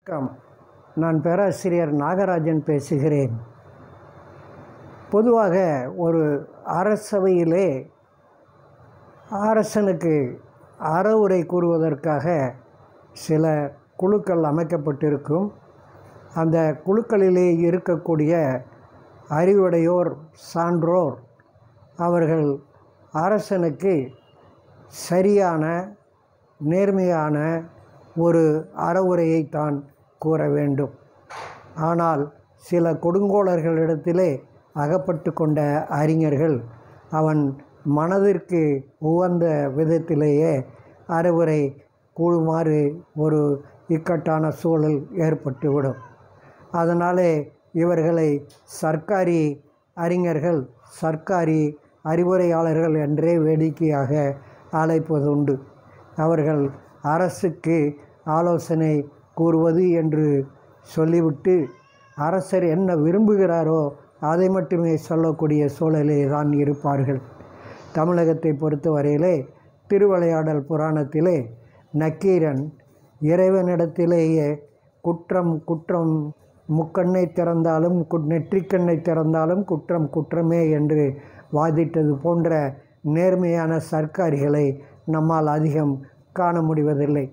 வணக்கம் நான் பேராசிரியர் நாகராஜன் பேசுகிறேன் பொதுவாக ஒரு அரசவையிலே அரசனுக்கு அறவுரை கூறுவதற்காக சில குழுக்கள் அமைக்கப்பட்டிருக்கும் அந்த குழுக்களிலே இருக்கக்கூடிய அறிவுடையோர் சான்றோர் அவர்கள் அரசனுக்கு சரியான நேர்மையான ஒரு அறவுரையை தான் கூற வேண்டும் ஆனால் சில கொடுங்கோளர்களிடத்திலே அகப்பட்டு கொண்ட அறிஞர்கள் அவன் மனதிற்கு உகந்த விதத்திலேயே அறவுரை கூறுமாறு ஒரு இக்கட்டான சூழல் ஏற்பட்டுவிடும் அதனாலே இவர்களை சர்க்காரி அறிஞர்கள் சர்க்காரி அறிவுரையாளர்கள் என்றே வேடிக்கையாக அழைப்பதுண்டு அவர்கள் அரசுக்கு ஆலோசனை கூறுவது என்று சொல்லிவிட்டு அரசர் என்ன விரும்புகிறாரோ அதை மட்டுமே சொல்லக்கூடிய சூழலே தான் இருப்பார்கள் தமிழகத்தை பொறுத்தவரையிலே திருவிளையாடல் புராணத்திலே நக்கீரன் இறைவனிடத்திலேயே குற்றம் குற்றம் முக்கண்ணை திறந்தாலும் கு நெற்றிக்கண்ணை திறந்தாலும் குற்றம் குற்றமே என்று வாதிட்டது போன்ற நேர்மையான சர்க்காரிகளை நம்மால் அதிகம் காண முடிவதில்லை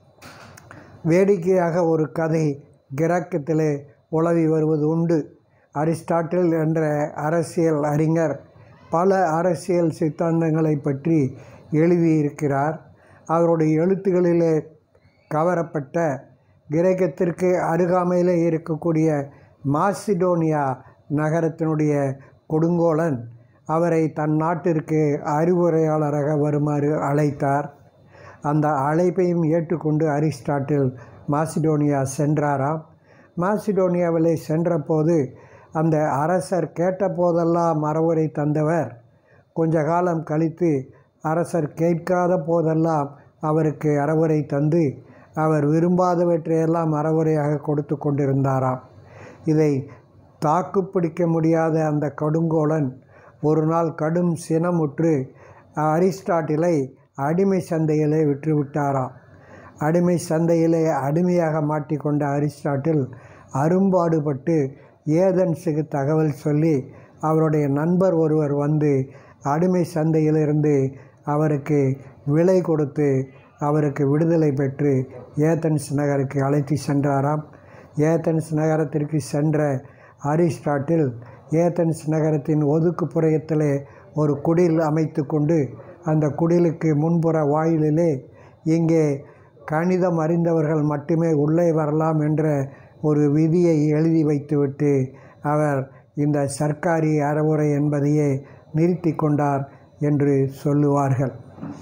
வேடிக்கையாக ஒரு கதை கிராக்கத்திலே உலவி வருவது உண்டு அரிஸ்டாட்டில் என்ற அரசியல் அறிஞர் பல அரசியல் சித்தாந்தங்களை பற்றி எழுதியிருக்கிறார் அவருடைய எழுத்துக்களிலே கவரப்பட்ட கிரேக்கத்திற்கு அருகாமையிலே இருக்கக்கூடிய மாசிடோனியா நகரத்தினுடைய கொடுங்கோலன் அவரை தன் நாட்டிற்கு அறிவுரையாளராக வருமாறு அழைத்தார் அந்த அழைப்பையும் ஏற்றுக்கொண்டு அரிஸ்டாட்டில் மாசிடோனியா சென்றாராம் மாசிடோனியாவிலே சென்றபோது அந்த அரசர் கேட்டபோதெல்லாம் அறவுரை தந்தவர் கொஞ்ச காலம் கழித்து அரசர் கேட்காத போதெல்லாம் அவருக்கு அறவுரை தந்து அவர் விரும்பாதவற்றையெல்லாம் அறவுரையாக கொடுத்து கொண்டிருந்தாராம் இதை தாக்குப்பிடிக்க முடியாத அந்த கடுங்கோலன் ஒரு நாள் கடும் சினமுற்று அரிஸ்டாட்டிலை அடிமை சந்தையிலே விற்றுவிட்டாராம் அடிமை சந்தையிலே அடிமையாக மாட்டிக்கொண்ட அரிஸ்டாட்டில் அரும்பாடுபட்டு ஏதன்ஸுக்கு தகவல் சொல்லி அவருடைய நண்பர் ஒருவர் வந்து அடிமை சந்தையிலிருந்து அவருக்கு விலை கொடுத்து அவருக்கு விடுதலை பெற்று ஏதன்ஸ் நகருக்கு அழைத்து சென்றாராம் ஏதன்ஸ் நகரத்திற்கு சென்ற அரிஸ்டாட்டில் ஏதன்ஸ் நகரத்தின் ஒதுக்குப்புறத்திலே ஒரு குடில் அமைத்து கொண்டு அந்த குடிலுக்கு முன்புற வாயிலிலே இங்கே கணிதம் அறிந்தவர்கள் மட்டுமே உள்ளே வரலாம் என்ற ஒரு விதியை எழுதி வைத்துவிட்டு அவர் இந்த சர்க்காரி அறவுரை என்பதையே நிறுத்தி கொண்டார் என்று சொல்லுவார்கள்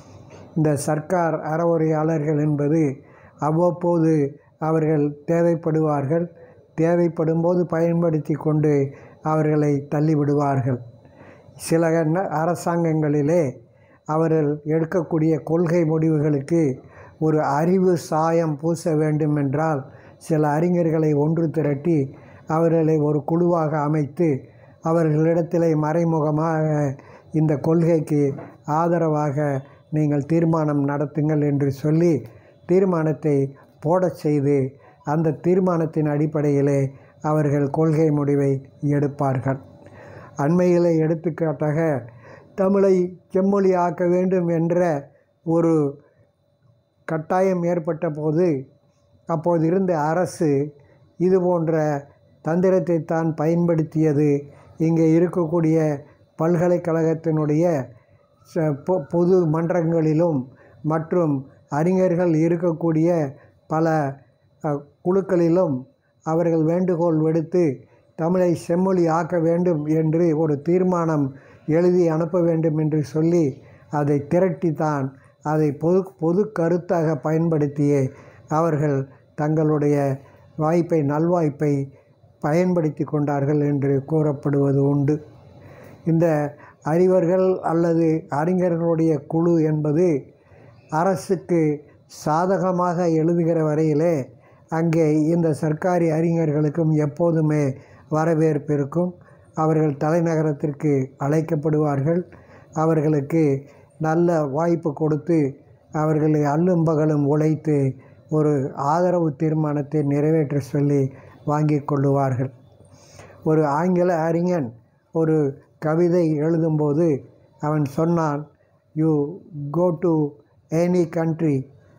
இந்த சர்க்கார் அறவுரையாளர்கள் என்பது அவ்வப்போது அவர்கள் தேவைப்படுவார்கள் தேவைப்படும் போது பயன்படுத்தி கொண்டு அவர்களை தள்ளிவிடுவார்கள் சில அரசாங்கங்களிலே அவர்கள் எடுக்கக்கூடிய கொள்கை முடிவுகளுக்கு ஒரு அறிவு சாயம் பூச வேண்டும் என்றால் சில அறிஞர்களை ஒன்று திரட்டி அவர்களை ஒரு குழுவாக அமைத்து அவர்களிடத்திலே மறைமுகமாக இந்த கொள்கைக்கு ஆதரவாக நீங்கள் தீர்மானம் நடத்துங்கள் என்று சொல்லி தீர்மானத்தை போடச் செய்து அந்த தீர்மானத்தின் அடிப்படையிலே அவர்கள் கொள்கை முடிவை எடுப்பார்கள் அண்மையில் எடுத்துக்காட்டாக தமிழை செம்மொழி ஆக்க வேண்டும் என்ற ஒரு கட்டாயம் ஏற்பட்ட போது அப்போது இருந்த அரசு இது போன்ற தந்திரத்தை தான் பயன்படுத்தியது இங்கே இருக்கக்கூடிய பல்கலைக்கழகத்தினுடைய பொது மன்றங்களிலும் மற்றும் அறிஞர்கள் இருக்கக்கூடிய பல குழுக்களிலும் அவர்கள் வேண்டுகோள் விடுத்து தமிழை செம்மொழி ஆக்க வேண்டும் என்று ஒரு தீர்மானம் எழுதி அனுப்ப வேண்டும் என்று சொல்லி அதை திரட்டித்தான் அதை பொது பொது கருத்தாக பயன்படுத்தியே அவர்கள் தங்களுடைய வாய்ப்பை நல்வாய்ப்பை பயன்படுத்தி கொண்டார்கள் என்று கூறப்படுவது உண்டு இந்த அறிவர்கள் அல்லது அறிஞர்களுடைய குழு என்பது அரசுக்கு சாதகமாக எழுதுகிற வரையிலே அங்கே இந்த சர்க்காரி அறிஞர்களுக்கும் எப்போதுமே வரவேற்பு இருக்கும் அவர்கள் தலைநகரத்திற்கு அழைக்கப்படுவார்கள் அவர்களுக்கு நல்ல வாய்ப்பு கொடுத்து அவர்களை அல்லும் பகலும் உழைத்து ஒரு ஆதரவு தீர்மானத்தை நிறைவேற்ற சொல்லி வாங்கி கொள்ளுவார்கள் ஒரு ஆங்கில அறிஞன் ஒரு கவிதை எழுதும்போது அவன் சொன்னான் you go to any country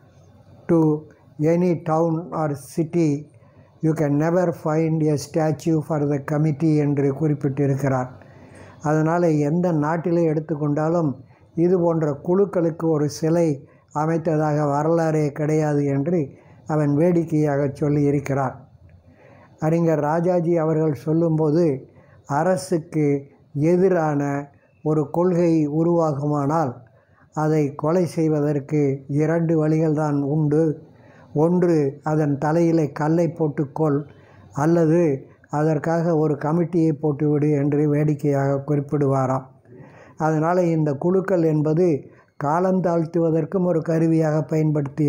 to any town or city you can never find a statue for the committee என்று குறிப்பிட்டிருக்கிறார் அதனால் எந்த நாட்டிலே எடுத்துக்கொண்டாலும் இது போன்ற குழுக்களுக்கு ஒரு சிலை அமைத்ததாக வரலாறே கிடையாது என்று அவன் வேடிக்கையாக சொல்லியிருக்கிறார் அறிஞர் ராஜாஜி அவர்கள் சொல்லும்போது அரசுக்கு எதிரான ஒரு கொள்கை உருவாகுமானால் அதை கொலை செய்வதற்கு இரண்டு வழிகள் தான் உண்டு ஒன்று அதன் தலையிலே கல்லை போட்டுக்கொள் அல்லது அதற்காக ஒரு கமிட்டியை போட்டுவிடு என்று வேடிக்கையாக குறிப்பிடுவாராம் அதனால் இந்த குழுக்கள் என்பது காலம் தாழ்த்துவதற்கும் ஒரு கருவியாக பயன்படுத்தி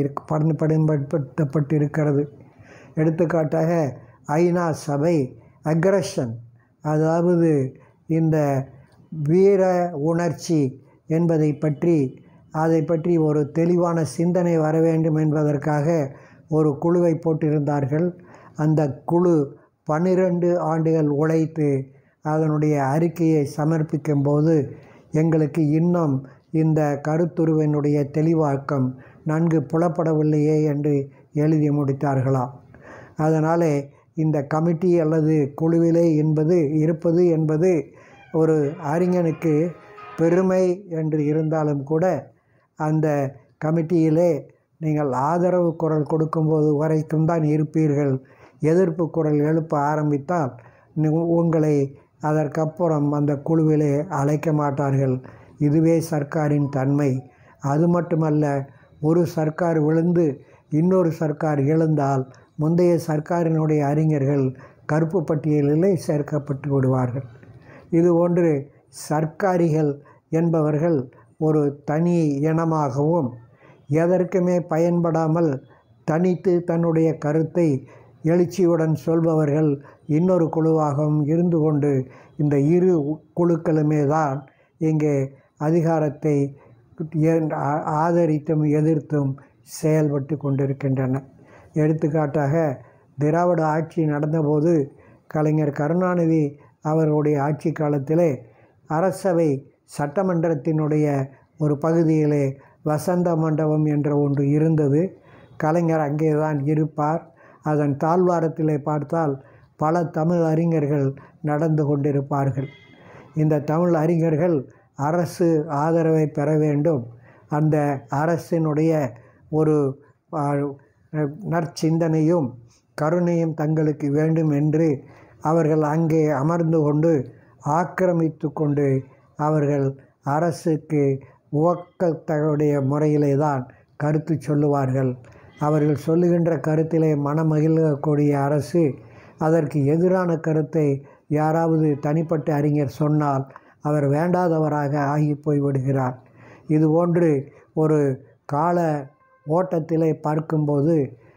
பயன்படுத்தப்பட்டிருக்கிறது எடுத்துக்காட்டாக ஐநா சபை அக்ரஷன் அதாவது இந்த வீர உணர்ச்சி என்பதை பற்றி அதை பற்றி ஒரு தெளிவான சிந்தனை வர வேண்டும் என்பதற்காக ஒரு குழுவை போட்டிருந்தார்கள் அந்த குழு பன்னிரண்டு ஆண்டுகள் உழைத்து அதனுடைய அறிக்கையை சமர்ப்பிக்கும் போது எங்களுக்கு இன்னும் இந்த கருத்துருவினுடைய தெளிவாக்கம் நன்கு புலப்படவில்லையே என்று எழுதி முடித்தார்களாம் அதனாலே இந்த கமிட்டி அல்லது குழுவிலே என்பது இருப்பது என்பது ஒரு அறிஞனுக்கு பெருமை என்று இருந்தாலும் கூட அந்த கமிட்டியிலே நீங்கள் ஆதரவு குரல் கொடுக்கும்போது வரைக்கும் தான் இருப்பீர்கள் எதிர்ப்பு குரல் எழுப்ப ஆரம்பித்தால் உங்களை அதற்கப்புறம் அந்த குழுவிலே அழைக்க மாட்டார்கள் இதுவே சர்க்காரின் தன்மை அது மட்டுமல்ல ஒரு சர்க்கார் விழுந்து இன்னொரு சர்க்கார் எழுந்தால் முந்தைய சர்க்காரினுடைய அறிஞர்கள் கருப்பு பட்டியலிலே சேர்க்கப்பட்டு விடுவார்கள் இது ஒன்று சர்க்காரிகள் என்பவர்கள் ஒரு தனி இனமாகவும் எதற்குமே பயன்படாமல் தனித்து தன்னுடைய கருத்தை எழுச்சியுடன் சொல்பவர்கள் இன்னொரு குழுவாகவும் இருந்து கொண்டு இந்த இரு குழுக்களுமே தான் இங்கே அதிகாரத்தை ஆதரித்தும் எதிர்த்தும் செயல்பட்டு கொண்டிருக்கின்றன எடுத்துக்காட்டாக திராவிட ஆட்சி நடந்தபோது கலைஞர் கருணாநிதி அவர்களுடைய ஆட்சி காலத்திலே அரசவை சட்டமன்றத்தினுடைய ஒரு பகுதியிலே வசந்த மண்டபம் என்ற ஒன்று இருந்தது கலைஞர் அங்கே தான் இருப்பார் அதன் தாழ்வாரத்திலே பார்த்தால் பல தமிழ் அறிஞர்கள் நடந்து கொண்டிருப்பார்கள் இந்த தமிழ் அறிஞர்கள் அரசு ஆதரவை பெற வேண்டும் அந்த அரசினுடைய ஒரு நற்சிந்தனையும் கருணையும் தங்களுக்கு வேண்டும் என்று அவர்கள் அங்கே அமர்ந்து கொண்டு ஆக்கிரமித்து கொண்டு அவர்கள் அரசுக்கு உவக்கத்தகுடைய முறையிலே தான் கருத்து சொல்லுவார்கள் அவர்கள் சொல்லுகின்ற கருத்திலே மனமகிழக்கூடிய அரசு அதற்கு எதிரான கருத்தை யாராவது தனிப்பட்ட அறிஞர் சொன்னால் அவர் வேண்டாதவராக ஆகி போய்விடுகிறார் இதுபோன்று ஒரு கால ஓட்டத்திலே பார்க்கும்போது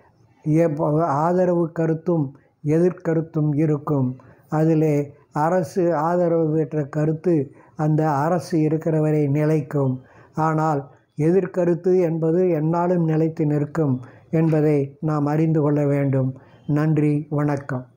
ஆதரவு கருத்தும் எதிர்கருத்தும் இருக்கும் அதிலே அரசு ஆதரவு பெற்ற கருத்து அந்த அரசு இருக்கிற வரை நிலைக்கும் ஆனால் எதிர்கருத்து என்பது எந்நாளும் நிலைத்து நிற்கும் என்பதை நாம் அறிந்து கொள்ள வேண்டும் நன்றி வணக்கம்